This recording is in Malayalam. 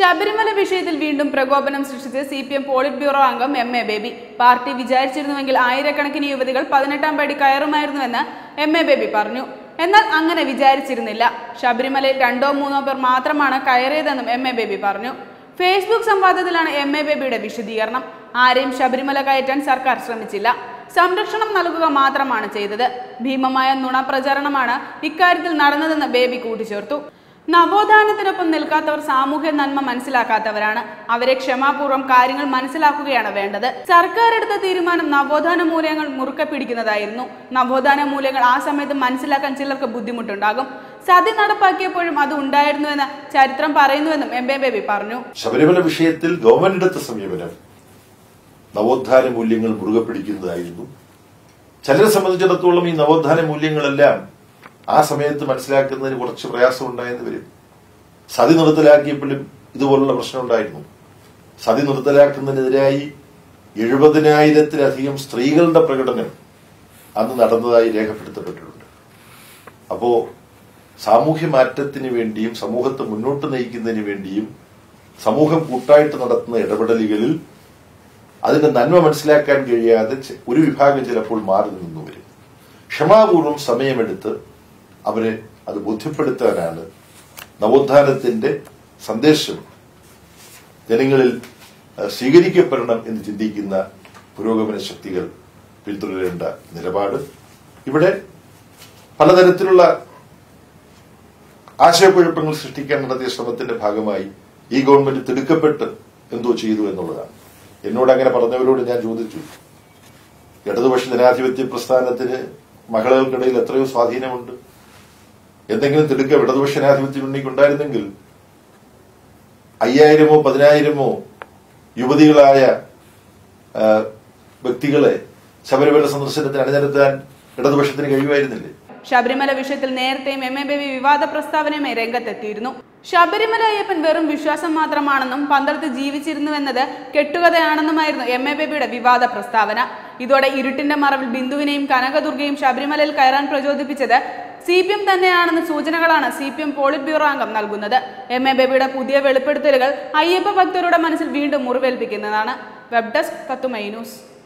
ശബരിമല വിഷയത്തിൽ വീണ്ടും പ്രകോപനം സൃഷ്ടിച്ച് C P M polit bureau അംഗം എം എ ബേബി പാർട്ടി വിചാരിച്ചിരുന്നുവെങ്കിൽ ആയിരക്കണക്കിന് യുവതികൾ പതിനെട്ടാം പടി കയറുമായിരുന്നുവെന്ന് എം എ ബേബി പറഞ്ഞു എന്നാൽ അങ്ങനെ വിചാരിച്ചിരുന്നില്ല ശബരിമലയിൽ രണ്ടോ മൂന്നോ പേർ മാത്രമാണ് കയറിയതെന്നും എം എ ബേബി പറഞ്ഞു ഫേസ്ബുക്ക് സംവാദത്തിലാണ് എം എ ബേബിയുടെ വിശദീകരണം ആരെയും ശബരിമല കയറ്റാൻ സർക്കാർ ശ്രമിച്ചില്ല സംരക്ഷണം നൽകുക മാത്രമാണ് ചെയ്തത് ഭീമമായ നുണ പ്രചരണമാണ് ഇക്കാര്യത്തിൽ നടന്നതെന്ന് ബേബി കൂട്ടിച്ചേർത്തു നവോത്ഥാനത്തിനൊപ്പം നിൽക്കാത്തവർ സാമൂഹ്യ നന്മ മനസ്സിലാക്കാത്തവരാണ് അവരെ ക്ഷമാപൂർവ്വം കാര്യങ്ങൾ മനസ്സിലാക്കുകയാണ് വേണ്ടത് സർക്കാർ എടുത്ത തീരുമാനം നവോത്ഥാന മൂല്യങ്ങൾ മുറുക്കെ പിടിക്കുന്നതായിരുന്നു നവോത്ഥാന മൂല്യങ്ങൾ ആ സമയത്ത് മനസ്സിലാക്കാൻ ചിലർക്ക് ബുദ്ധിമുട്ടുണ്ടാകും സതി നടപ്പാക്കിയപ്പോഴും അത് ഉണ്ടായിരുന്നുവെന്ന് ചരിത്രം പറയുന്നുവെന്നും എം എ ബേബി പറഞ്ഞു ശബരിമല വിഷയത്തിൽ ഗവൺമെന്റ് എടുത്ത സമീപനം നവോത്ഥാന മൂല്യങ്ങൾ മുറുകെ പിടിക്കുന്നതായിരുന്നു ചിലരെ സംബന്ധിച്ചിടത്തോളം ഈ നവോത്ഥാന മൂല്യങ്ങളെല്ലാം ആ സമയത്ത് മനസ്സിലാക്കുന്നതിന് കുറച്ച് പ്രയാസം ഉണ്ടായെന്ന് വരും സതി നിർത്തലാക്കിയപ്പോഴും ഇതുപോലുള്ള പ്രശ്നം ഉണ്ടായിരുന്നു സതി നിർത്തലാക്കുന്നതിനെതിരായി എഴുപതിനായിരത്തിലധികം സ്ത്രീകളുടെ പ്രകടനം അന്ന് നടന്നതായി രേഖപ്പെടുത്തപ്പെട്ടിട്ടുണ്ട് അപ്പോ സാമൂഹ്യ മാറ്റത്തിന് വേണ്ടിയും സമൂഹത്തെ മുന്നോട്ട് നയിക്കുന്നതിന് വേണ്ടിയും സമൂഹം കൂട്ടായിട്ട് നടത്തുന്ന ഇടപെടലുകളിൽ അതിന്റെ നന്മ മനസ്സിലാക്കാൻ കഴിയാതെ ചെ- ഒരു വിഭാഗം ചിലപ്പോൾ മാറി നിന്നു വരും ക്ഷമാപൂർവം സമയമെടുത്ത് അവരെ അത് ബോധ്യപ്പെടുത്താനാണ് നവോത്ഥാനത്തിന്റെ സന്ദേശം ജനങ്ങളിൽ അഹ്, സ്വീകരിക്കപ്പെടണം എന്ന് ചിന്തിക്കുന്ന പുരോഗമന ശക്തികൾ പിന്തുടരേണ്ട നിലപാട് ഇവിടെ പലതരത്തിലുള്ള ആശയക്കുഴപ്പങ്ങൾ സൃഷ്ടിക്കാൻ നടത്തിയ ശ്രമത്തിന്റെ ഭാഗമായി ഈ ഗവൺമെന്റ് തിടുക്കപ്പെട്ട് എന്തോ ചെയ്തു എന്നുള്ളതാണ് എന്നോട് അങ്ങനെ പറഞ്ഞവരോട് ഞാൻ ചോദിച്ചു ഇടതുപക്ഷ ജനാധിപത്യ പ്രസ്ഥാനത്തിന് മഹിളകൾക്കിടയിൽ എത്രയോ സ്വാധീനമുണ്ട് എന്തെങ്കിലും തിടുക്കം ഇടതുപക്ഷ ജനാധിപത്യ മുന്നിക്കുണ്ടായിരുന്നെങ്കിൽ അയ്യായിരമോ പതിനായിരമോ യുവതികളായ ആ, വ്യക്തികളെ ശബരിമല സന്ദർശനത്തിന് അണിനിരത്താൻ ഇടതുപക്ഷത്തിന് കഴിയുമായിരുന്നില്ലേ ശബരിമല വിഷയത്തിൽ നേരത്തെയും എം എ ബേബി വിവാദ പ്രസ്താവനയുമായി രംഗത്തെത്തിയിരുന്നു ശബരിമല അയ്യപ്പൻ വെറും വിശ്വാസം മാത്രമാണെന്നും പന്തളത്ത് ജീവിച്ചിരുന്നുവെന്നത് കെട്ടുകഥയാണെന്നുമായിരുന്നു എം എ ബേബിയുടെ വിവാദ പ്രസ്താവന ഇതോടെ ഇരുട്ടിന്റെ മറവിൽ ബിന്ദുവിനെയും കനകദുർഗയും ശബരിമലയിൽ കയറാൻ പ്രചോദിപ്പിച്ചത് സി പി എം തന്നെയാണെന്ന സൂചനകളാണ് C P M polit bureau അംഗം നൽകുന്നത് എം എ ബേബിയുടെ പുതിയ വെളിപ്പെടുത്തലുകൾ അയ്യപ്പ ഭക്തരുടെ മനസ്സിൽ വീണ്ടും മുറിവേൽപ്പിക്കുന്നതാണ് വെബ് ഡെസ്ക് തത്തുമൈ ന്യൂസ്